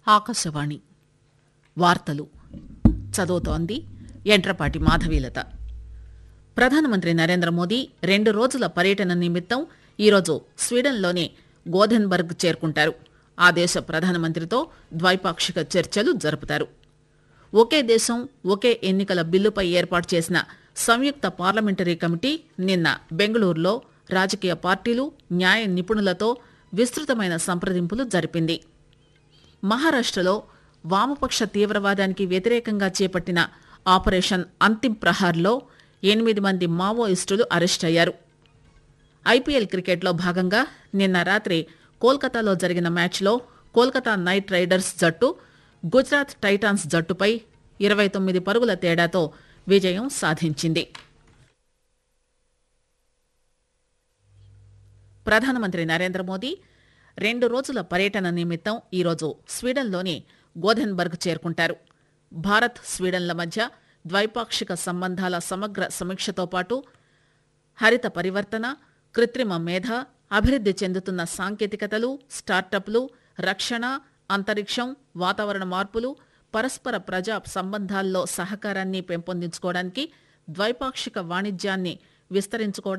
ఆకాశవాణి వార్తలు చదువుతోంది ఎంట్రపాటి మాధవీలత ప్రధానమంత్రి నరేంద్ర మోదీ రెండు రోజుల పర్యటన నిమిత్తం ఈరోజు స్వీడన్లోని గోధెన్బర్గ్ చేరుకుంటారు ఆ దేశ ప్రధానమంత్రితో ద్వైపాక్షిక చర్చలు జరుపుతారు ఒకే దేశం ఒకే ఎన్నికల బిల్లుపై ఏర్పాటు చేసిన సంయుక్త పార్లమెంటరీ కమిటీ నిన్న బెంగళూరులో రాజకీయ పార్టీలు న్యాయ నిపుణులతో విస్తృతమైన సంప్రదింపులు జరిపింది మహారాష్టలో వామపక్ష తీవ్రవాదానికి వ్యతిరేకంగా చేపట్టిన ఆపరేషన్ అంతిమ్ ప్రహార్లో ఎనిమిది మంది మావోయిస్టులు అరెస్ట్ అయ్యారు ఐపీఎల్ క్రికెట్లో భాగంగా నిన్న రాత్రి కోల్కతాలో జరిగిన మ్యాచ్లో కోల్కతా నైట్ రైడర్స్ జట్టు గుజరాత్ టైటాన్స్ జట్టుపై ఇరవై తొమ్మిది పరుగుల తేడాతో విజయం సాధించింది ప్రధానమంత్రి నరేంద్ర మోదీ రెండు రోజుల పర్యటన నిమిత్తం ఈరోజు స్వీడన్లోని గోధెన్బర్గ్ చేరుకుంటారు భారత్ స్వీడన్ల మధ్య ద్వైపాక్షిక సంబంధాల సమగ్ర సమీక్షతో పాటు హరిత పరివర్తన కృత్రిమ మేధ అభివృద్ది చెందుతున్న సాంకేతికతలు స్టార్టప్లు రక్షణ అంతరిక్షం వాతావరణ మార్పులు పరస్పర ప్రజా సంబంధాల్లో సహకారాన్ని పెంపొందించుకోవడానికి ద్వైపాక్షిక వాణిజ్యాన్ని విస్తరించుకోవడానికి